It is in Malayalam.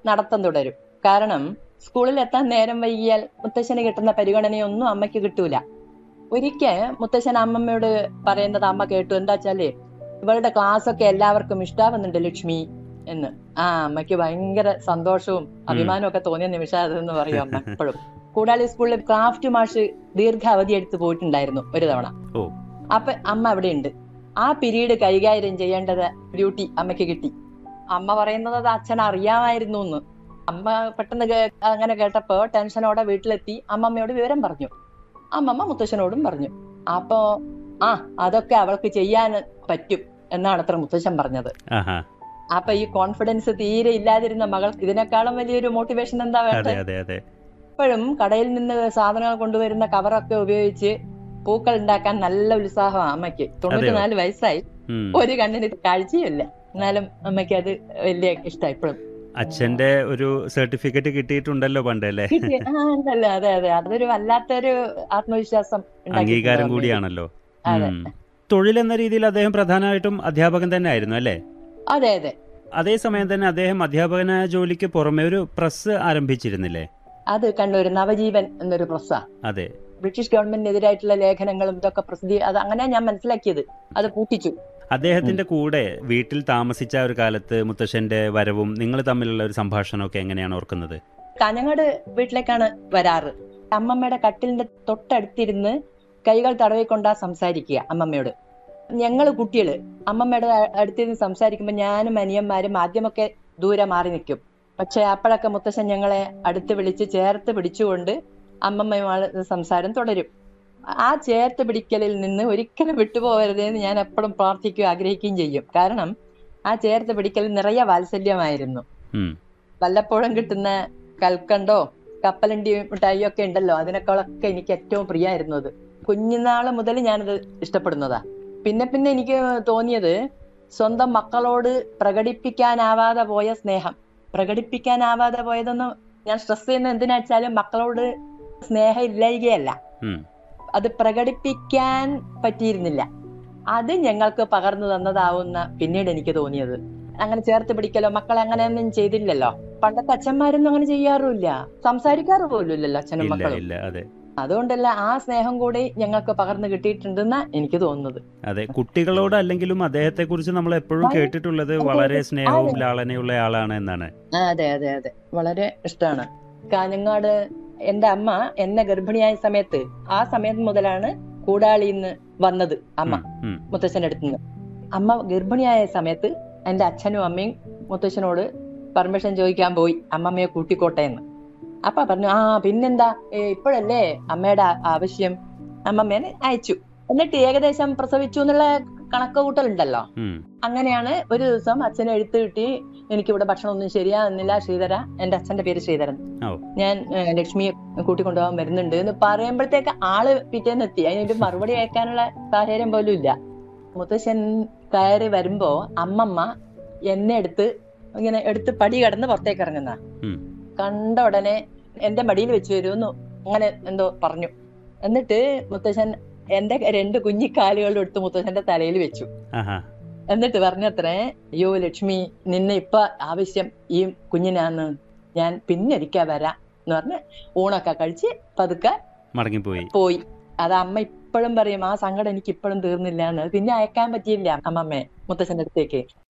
നടത്തം തുടരും കാരണം സ്കൂളിൽ എത്താൻ നേരം വൈകിയാൽ മുത്തശ്ശന് കിട്ടുന്ന പരിഗണനയൊന്നും അമ്മയ്ക്ക് കിട്ടൂല ഒരിക്കൽ മുത്തശ്ശൻ അമ്മമ്മയോട് പറയുന്നത് അമ്മ കേട്ടു എന്താ വെച്ചാല് ഇവളുടെ ക്ലാസ് ഒക്കെ എല്ലാവർക്കും ഇഷ്ടാവുന്നുണ്ട് ലക്ഷ്മി എന്ന് ആ അമ്മയ്ക്ക് ഭയങ്കര സന്തോഷവും അഭിമാനവും ഒക്കെ തോന്നിയ നിമിഷം അതെന്ന് പറയും അമ്മ എപ്പോഴും കൂടാളി സ്കൂളിൽ ക്രാഫ്റ്റ് മാഷ് ദീർഘ അവധി എടുത്ത് പോയിട്ടുണ്ടായിരുന്നു ഒരു തവണ ഓ. അപ്പൊ അമ്മ അവിടെ ഉണ്ട് ആ പിരീഡ് കൈകാര്യം ചെയ്യേണ്ടത് ഡ്യൂട്ടി അമ്മയ്ക്ക് കിട്ടി അമ്മ പറയുന്നത് അത് അച്ഛൻ അറിയാമായിരുന്നു എന്ന് അമ്മ പെട്ടെന്ന് കേ- അങ്ങനെ കേട്ടപ്പോ ടെൻഷനോടെ വീട്ടിലെത്തി അമ്മമ്മയോട് വിവരം പറഞ്ഞു അമ്മമ്മ മുത്തശ്ശനോടും പറഞ്ഞു അപ്പോ ആ അതൊക്കെ അവൾക്ക് ചെയ്യാൻ പറ്റും എന്നാണ് അത്ര മുത്തശ്ശൻ പറഞ്ഞത് ആഹാ അപ്പൊ ഈ കോൺഫിഡൻസ് തീരെ ഇല്ലാതിരുന്ന മകൾ ഇതിനേക്കാളും വലിയൊരു മോട്ടിവേഷൻ എന്താ അതെ വേണ്ടത് അതെ അതെ ഇപ്പോഴും കടയിൽ നിന്ന് സാധനങ്ങൾ കൊണ്ടുവരുന്ന കവറൊക്കെ ഉപയോഗിച്ച് പൂക്കൾ ഉണ്ടാക്കാൻ നല്ല ഉത്സാഹമാണ് അമ്മയ്ക്ക് തൊണ്ണൂറ്റിനാല് വയസ്സായി ഉം. ഒരു കണ്ണിന് കാഴ്ചയില്ല എന്നാലും അമ്മയ്ക്ക് അത് വലിയ ഇഷ്ടമായി ഇപ്പോഴും അച്ഛന്റെ ഒരു സർട്ടിഫിക്കറ്റ് കിട്ടിയിട്ടുണ്ടല്ലോ പണ്ട് അല്ലേ കിട്ടിയ- ആ, ഉണ്ടല്ലോ അതെ അതെ അതൊരു വല്ലാത്തൊരു ആത്മവിശ്വാസം ഉണ്ടാക്കിയിട്ടുണ്ട് അംഗീകാരം അമ്മയ്ക്ക്. കൂടിയാണല്ലോ അതെ. ഉം. തൊഴിൽ എന്ന രീതിയിൽ അദ്ദേഹം പ്രധാനമായിട്ടും അധ്യാപകൻ തന്നെ ആയിരുന്നു അല്ലേ അതെ അതെ അതേസമയം തന്നെ അദ്ദേഹം അധ്യാപകനായ ജോലിക്ക് പുറമെ ഒരു പ്രസ് ആരംഭിച്ചിരുന്നില്ലേ അത് കണ്ണൂർ നവജീവൻ എന്നൊരു പ്രസ്സാ അതെ ബ്രിട്ടീഷ് ഗവൺമെന്റിനെതിരായിട്ടുള്ള ലേഖനങ്ങളും ഇതൊക്കെ പ്രസിദ്ധി അത് അങ്ങനെ ഞാൻ മനസ്സിലാക്കിയത് അത് പൂട്ടിച്ചു അദ്ദേഹത്തിന്റെ കൂടെ വീട്ടിൽ താമസിച്ച ഒരു കാലത്ത് മുത്തശ്ശന്റെ വരവും നിങ്ങൾ തമ്മിലുള്ള ഒരു സംഭാഷണമൊക്കെ എങ്ങനെയാണ് ഓർക്കുന്നത് കാഞ്ഞങ്ങാട് വീട്ടിലേക്കാണ് വരാറ് അമ്മമ്മയുടെ കട്ടിലിന്റെ തൊട്ടടുത്തിരുന്ന് കൈകൾ തടവിക്കൊണ്ടാ സംസാരിക്കുക അമ്മമ്മയോട് ഞങ്ങള് കുട്ടികള് അമ്മമ്മയുടെ അടുത്തിരുന്ന് സംസാരിക്കുമ്പോൾ ഞാനും അനിയന്മാരും ആദ്യമൊക്കെ ദൂരെ മാറി നിൽക്കും പക്ഷെ അപ്പോഴൊക്കെ മുത്തശ്ശൻ ഞങ്ങളെ അടുത്ത് വിളിച്ച് ചേർത്ത് പിടിച്ചുകൊണ്ട് അമ്മമ്മയുമായി സംസാരം തുടരും ആ ചേർത്ത് പിടിക്കലിൽ നിന്ന് ഒരിക്കലും വിട്ടുപോകരുതേ എന്ന് ഞാൻ എപ്പോഴും പ്രാർത്ഥിക്കുകയും ആഗ്രഹിക്കുകയും ചെയ്യും കാരണം ആ ചേർത്ത് പിടിക്കൽ നിറയെ വാത്സല്യമായിരുന്നു ഉം. വല്ലപ്പോഴും കിട്ടുന്ന കൽക്കണ്ടോ കപ്പലണ്ടി മിഠായിയോ ഒക്കെ ഉണ്ടല്ലോ അതിനേക്കാളൊക്കെ എനിക്ക് ഏറ്റവും പ്രിയമായിരുന്നു അത് കുഞ്ഞുനാള് മുതൽ ഞാനത് ഇഷ്ടപ്പെടുന്നതാ പിന്നെ പിന്നെ എനിക്ക് തോന്നിയത് സ്വന്തം മക്കളോട് പ്രകടിപ്പിക്കാനാവാതെ പോയ സ്നേഹം പ്രകടിപ്പിക്കാനാവാതെ പോയതൊന്നും ഞാൻ സ്ട്രെസ് ചെയ്യുന്ന എന്തിനാ വെച്ചാലും മക്കളോട് സ്നേഹം ഇല്ലായികയല്ല ഉം. അത് പ്രകടിപ്പിക്കാൻ പറ്റിയിരുന്നില്ല അത് ഞങ്ങൾക്ക് പകർന്നു തന്നതാവുന്ന പിന്നീട് എനിക്ക് തോന്നിയത് അങ്ങനെ ചേർത്ത് പിടിക്കലോ മക്കളെ അങ്ങനെയൊന്നും ചെയ്തില്ലല്ലോ പണ്ടത്തെ അച്ഛന്മാരൊന്നും അങ്ങനെ ചെയ്യാറുമില്ല സംസാരിക്കാറ് പോലും ഇല്ലല്ലോ അച്ഛനും ഇല്ല മക്കളും ഇല്ല അതെ അതുകൊണ്ടല്ല ആ സ്നേഹം കൂടി ഞങ്ങൾക്ക് പകർന്നു കിട്ടിയിട്ടുണ്ടെന്നാ എനിക്ക് തോന്നുന്നത് അതെ കുട്ടികളോട് അല്ലെങ്കിലും അദ്ദേഹത്തെ കുറിച്ച് നമ്മൾ എപ്പോഴും വളരെ- കേട്ടിട്ടുള്ളത് അതെ, വളരെ അതെ. സ്നേഹവും അതെ. ലാളനയുള്ള ആളാണ് എന്നാണ് ആ, അതെ അതെ അതെ വളരെ ഇഷ്ടമാണ് കാഞ്ഞങ്ങാട് എന്റെ അമ്മ എന്നെ ഗർഭിണിയായ സമയത്ത് ആ സമയത്ത് മുതലാണ് കൂടാളിന്ന് വന്നത് അമ്മ ഉം, ഉം. മുത്തശ്ശന്റെ അടുത്ത് നിന്ന് അമ്മ ഗർഭിണിയായ സമയത്ത് എന്റെ അച്ഛനും അമ്മയും മുത്തശ്ശനോട് പെർമിഷൻ ചോദിക്കാൻ പോയി അമ്മമ്മയെ കൂട്ടിക്കോട്ടെ എന്ന് അപ്പ പറഞ്ഞു ആ പിന്നെന്താ ഏ, ഇപ്പോഴല്ലേ അമ്മയുടെ ആ- ആവശ്യം അമ്മമ്മേനെ അയച്ചു എന്നിട്ട് ഏകദേശം പ്രസവിച്ചു എന്നുള്ള കണക്ക് കൂട്ടലുണ്ടല്ലോ ഉം. അങ്ങനെയാണ് ഒരു ദിവസം അച്ഛനെ എഴുത്ത് കിട്ടി എനിക്കിവിടെ ഭക്ഷണം ഒന്നും ശരിയാകുന്നില്ല ശ്രീധര എന്റെ അച്ഛന്റെ പേര് ശ്രീധരൻ ഓ. ഞാൻ ഏ, ലക്ഷ്മിയെ കൂട്ടിക്കൊണ്ടുപോകാൻ വരുന്നുണ്ട് എന്ന് പറയുമ്പോഴത്തേക്ക് ആള് പിറ്റേന്ന് എത്തി അതിനൊരു മറുപടി അയക്കാനുള്ള സാഹചര്യം പോലും ഇല്ല മുത്തശ്ശൻ കയറി വരുമ്പോ അമ്മമ്മ എന്നെ എടുത്ത് ഇങ്ങനെ എടുത്ത് പടി കടന്ന് പുറത്തേക്ക് ഇറങ്ങുന്ന ഉം. കണ്ട ഉടനെ എന്റെ മടിയിൽ വെച്ച് വരുമെന്ന് അങ്ങനെ എന്തോ പറഞ്ഞു എന്നിട്ട് മുത്തശ്ശൻ എന്റെ രണ്ട് കുഞ്ഞിക്കാലുകളുടെ എടുത്ത് മുത്തശ്ശന്റെ തലയിൽ വെച്ചു ആഹാ എന്നിട്ട് പറഞ്ഞത്രേ അയ്യോ ലക്ഷ്മി നിന്നെ ഇപ്പൊ ആവശ്യം ഈ കുഞ്ഞിനാന്ന് ഞാൻ പിന്നൊരിക്കൽ വരാം എന്ന് പറഞ്ഞ് ഊണൊക്കെ കഴിച്ച് പതുക്കെ മടങ്ങിപ്പോയി പോയി അത് അമ്മ ഇപ്പോഴും പറയും ആ സങ്കടം എനിക്ക് ഇപ്പോഴും തീർന്നില്ല എന്ന് പിന്നെ അയക്കാൻ പറ്റിയില്ല അമ്മമ്മയെ മുത്തച്ഛന്റെ അടുത്തേക്ക്